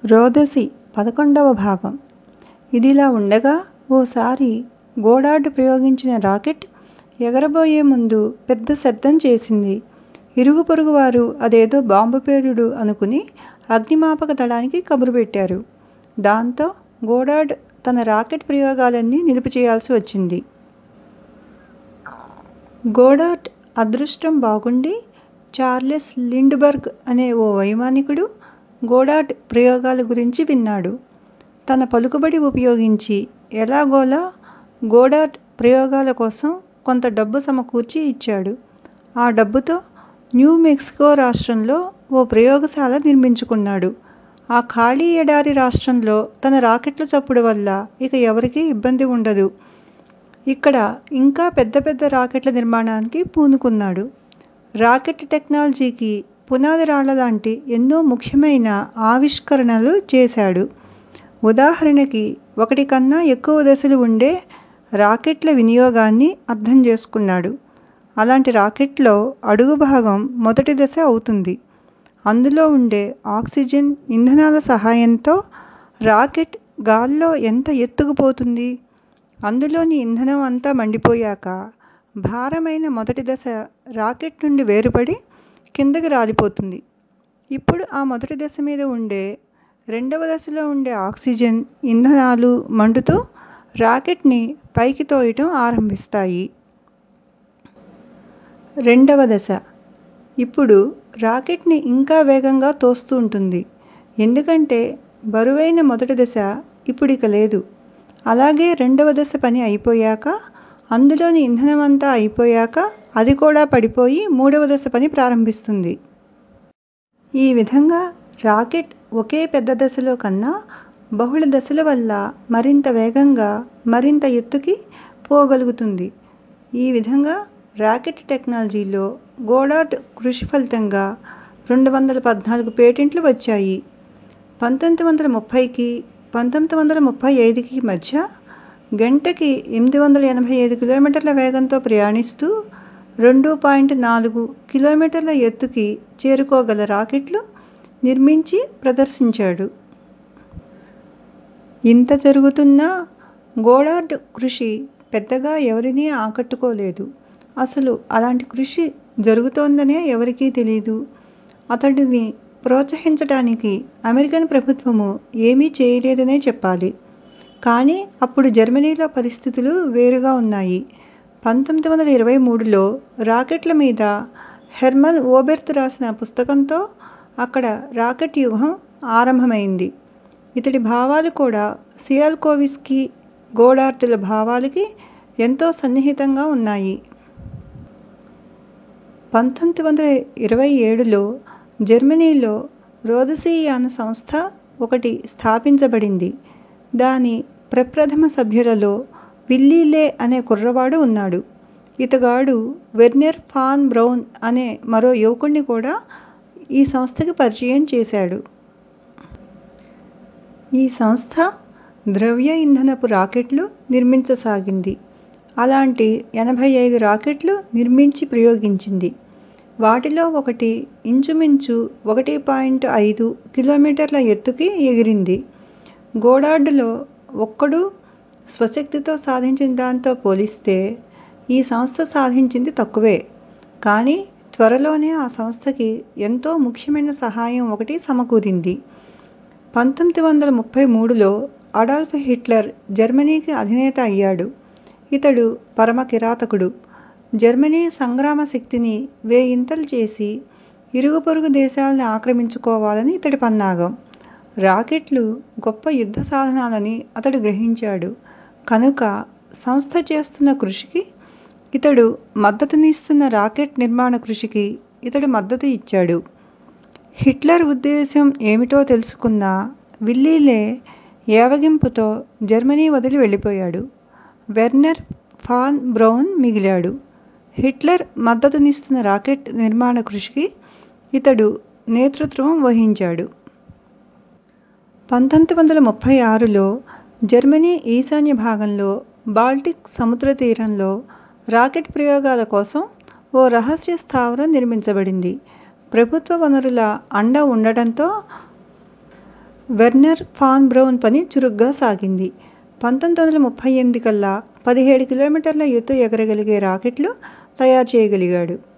రోదసి పదకొండవ భాగం ఇదిలా ఉండగా ఓసారి గోడార్డ్ ప్రయోగించిన రాకెట్ ఎగరబోయే ముందు పెద్ద శబ్దం చేసింది. ఇరుగు పొరుగువారు అదేదో బాంబు పేలుడు అనుకుని అగ్నిమాపక దళానికి కబురు పెట్టారు. దాంతో గోడార్డ్ తన రాకెట్ ప్రయోగాలన్నీ నిలుపుచేయాల్సి వచ్చింది. గోడార్డ్ అదృష్టం బాగుండి చార్లెస్ లిండ్ బర్గ్ అనే ఓ వైమానికుడు గోడార్డ్ ప్రయోగాల గురించి విన్నాడు. తన పలుకుబడి ఉపయోగించి ఎలాగోలా గోడార్డ్ ప్రయోగాల కోసం కొంత డబ్బు సమకూర్చి ఇచ్చాడు. ఆ డబ్బుతో న్యూ మెక్సికో రాష్ట్రంలో ఓ ప్రయోగశాల నిర్మించుకున్నాడు. ఆ ఖాళీ ఎడారి రాష్ట్రంలో తన రాకెట్ల చప్పుడు వల్ల ఇక ఎవరికీ ఇబ్బంది ఉండదు. ఇక్కడ ఇంకా పెద్ద పెద్ద రాకెట్ల నిర్మాణానికి పూనుకున్నాడు. రాకెట్ టెక్నాలజీకి పునాది రాళ్ళలాంటి ఎన్నో ముఖ్యమైన ఆవిష్కరణలు చేశాడు. ఉదాహరణకి ఒకటి కన్నా ఎక్కువ దశలు ఉండే రాకెట్ల వినియోగాన్ని అర్థం చేసుకున్నాడు. అలాంటి రాకెట్లో అడుగు భాగం మొదటి దశ అవుతుంది. అందులో ఉండే ఆక్సిజన్ ఇంధనాల సహాయంతో రాకెట్ గాల్లో ఎంత ఎత్తుకు పోతుంది? అందులోని ఇంధనం అంతా మండిపోయాక భారమైన మొదటి దశ రాకెట్ నుండి వేరుపడి కిందకి రాలిపోతుంది. ఇప్పుడు ఆ మొదటి దశ మీద ఉండే రెండవ దశలో ఉండే ఆక్సిజన్ ఇంధనాలు మండుతూ రాకెట్ ని పైకి తోయటం ఆరంభిస్తాయి. రెండవ దశ ఇప్పుడు రాకెట్ ని ఇంకా వేగంగా తోస్తుంటుంది. ఎందుకంటే బరువైన మొదటి దశ ఇప్పుడిక లేదు. అలాగే రెండవ దశ పని అయిపోయాక అందులోని ఇంధనమంతా అయిపోయాక అది కూడా పడిపోయి మూడవ దశ పని ప్రారంభిస్తుంది. ఈ విధంగా రాకెట్ ఒకే పెద్ద దశలో కన్నా బహుళ దశల వల్ల మరింత వేగంగా మరింత ఎత్తుకి పోగలుగుతుంది. ఈ విధంగా రాకెట్ టెక్నాలజీలో గోడార్డ్ కృషి ఫలితంగా రెండు వందల పద్నాలుగు పేటెంట్లు వచ్చాయి. పంతొమ్మిది వందల ముప్పైకి పంతొమ్మిది వందల ముప్పై ఐదుకి మధ్య గంటకి ఎనిమిది వందల ఎనభై ఐదు కిలోమీటర్ల వేగంతో ప్రయాణిస్తూ రెండు పాయింట్ నాలుగు కిలోమీటర్ల ఎత్తుకి చేరుకోగల రాకెట్లు నిర్మించి ప్రదర్శించాడు. ఇంత జరుగుతున్నా గోడార్డ్ కృషి పెద్దగా ఎవరినీ ఆకట్టుకోలేదు. అసలు అలాంటి కృషి జరుగుతోందనే ఎవరికీ తెలీదు. అతడిని ప్రోత్సహించటానికి అమెరికన్ ప్రభుత్వము ఏమీ చేయలేదనే చెప్పాలి. కానీ అప్పుడు జర్మనీలో పరిస్థితులు వేరుగా ఉన్నాయి. పంతొమ్మిది వందల ఇరవై మూడులో రాకెట్ల మీద హెర్మన్ ఓబెర్త్ రాసిన పుస్తకంతో అక్కడ రాకెట్ యుగం ఆరంభమైంది. ఇతడి భావాలు కూడా సియాల్కోవిస్కీ, గోడార్డ్ ల భావాలకి ఎంతో సన్నిహితంగా ఉన్నాయి. పంతొమ్మిది వందల ఇరవై ఏడులో జర్మనీలో రోదసీ యాన సంస్థ ఒకటి స్థాపించబడింది. దాని ప్రప్రథమ సభ్యులలో విల్లీ లే అనే కుర్రవాడు ఉన్నాడు. ఇతగాడు వెర్నెర్ ఫాన్ బ్రౌన్ అనే మరో యువకుడ్ని కూడా ఈ సంస్థకి పరిచయం చేశాడు. ఈ సంస్థ ద్రవ్య ఇంధనపు రాకెట్లు నిర్మించసాగింది. అలాంటి ఎనభై ఐదు రాకెట్లు నిర్మించి ప్రయోగించింది. వాటిలో ఒకటి ఇంచుమించు ఒకటి పాయింట్ ఐదు కిలోమీటర్ల ఎత్తుకి ఎగిరింది. గోడార్డ్ లో ఒక్కడూ స్వశక్తితో సాధించిన దాంతో పోలిస్తే ఈ సంస్థ సాధించింది తక్కువే. కానీ త్వరలోనే ఆ సంస్థకి ఎంతో ముఖ్యమైన సహాయం ఒకటి సమకూరింది. పంతొమ్మిది వందల ముప్పై మూడులో అడాల్ఫ్ హిట్లర్ జర్మనీకి అధినేత అయ్యాడు. ఇతడు పరమ కిరాతకుడు. జర్మనీ సంగ్రామ శక్తిని వేయింతలు చేసి ఇరుగు పొరుగు దేశాల్ని ఆక్రమించుకోవాలని ఇతడి పన్నాగం. రాకెట్లు గొప్ప యుద్ధ సాధనాలని అతడు గ్రహించాడు. కనుక సంస్థ చేస్తున్న కృషికి ఇతడు మద్దతునిస్తున్న రాకెట్ నిర్మాణ కృషికి ఇతడు మద్దతు ఇచ్చాడు. హిట్లర్ ఉద్దేశ్యం ఏమిటో తెలుసుకున్న విల్లీ లే ఏవగింపుతో జర్మనీ వదిలి వెళ్ళిపోయాడు. వెర్నెర్ ఫాన్ బ్రౌన్ మిగిలాడు. హిట్లర్ మద్దతునిస్తున్న రాకెట్ నిర్మాణ కృషికి ఇతడు నేతృత్వం వహించాడు. పంతొమ్మిది వందల ముప్పై ఆరులో జర్మనీ ఈశాన్య భాగంలో బాల్టిక్ సముద్ర తీరంలో రాకెట్ ప్రయోగాల కోసం ఓ రహస్య స్థావరం నిర్మించబడింది. ప్రభుత్వ వనరుల అండ ఉండటంతో వెర్నర్ ఫాన్ బ్రౌన్ పని చురుగ్గా సాగింది. పంతొమ్మిది వందల ముప్పై ఎనిమిది కల్లా పదిహేడు కిలోమీటర్ల ఎత్తు ఎగరగలిగే రాకెట్లు తయారు చేయగలిగాడు.